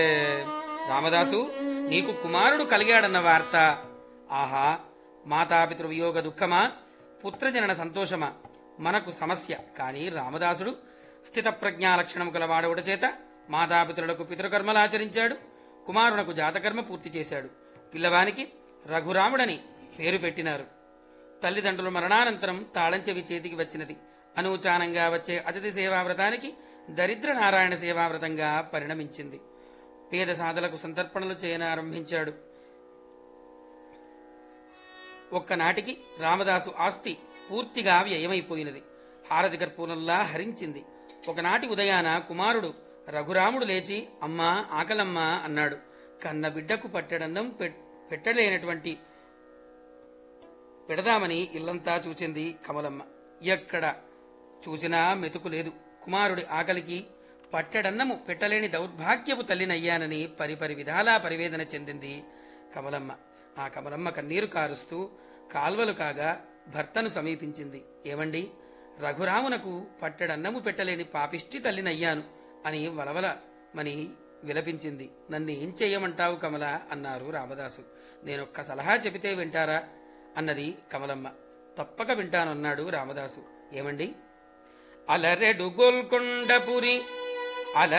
రామదాసు నీకు కుమారుడు కలిగాడన్న వార్త ఆహా మాతాపితృ వియోగ దుఃఖమా పుత్రజనన సంతోషమా మనకు సమస్య కాని రామదాసుడు స్థితప్రజ్ఞా లక్షణము కలవాడవుట చేత మాతాపితరులకు పితృకర్మలాచరించాడు కుమారునకు జాతకర్మ పూర్తి చేశాడు పిల్లవానికి రఘురాముడని పేరు పెట్టినారు తల్లిదండ్రుల మరణానంతరం తాళంచెవి చేతికి వచ్చినది అనూచానంగా వచ్చే అతిథి సేవావ్రతానికి దరిద్ర నారాయణ సేవావ్రతంగా పరిణమించింది పేద సాధలకు సంతర్పణలు చేయనారంభించాడు ఒక్కనాటికి రామదాసు ఆస్తి పూర్తిగా వ్యయమైపోయినది హారతి కర్పూరంలా హరించింది ఒకనాటి ఉదయాన కుమారుడు రఘురాముడు లేచి అమ్మా ఆకలమ్మా అన్నాడు కన్న బిడ్డకు పట్టెడన్నం పెట్- పెట్టలేనటువంటి పెడదామని ఇల్లంతా చూచింది కమలమ్మ ఎక్కడ చూసినా మెతుకు లేదు కుమారుడి ఆకలికి పట్టెడన్నము పెట్టలేని దౌర్భాగ్యపు తల్లినయ్యానని పరిపరి విధాలా పరివేదన చెందింది కమలమ్మ ఆ కమలమ్మ కన్నీరు కారుస్తూ కాల్వలు కాగా భర్తను సమీపించింది ఏమండి రఘురామునకు పట్టెడన్నము పెట్టలేని పాపిష్టి తల్లినయ్యాను అని వలవల మని విలపించింది నన్ను ఏం చెయ్యమంటావు కమల అన్నారు రామదాసు నేనొక్క సలహా చెబితే వింటారా అన్నది కమలమ్మ తప్పక వింటానన్నాడు రామదాసు ఏమండి అలరెడు గోల్కొండపురి అల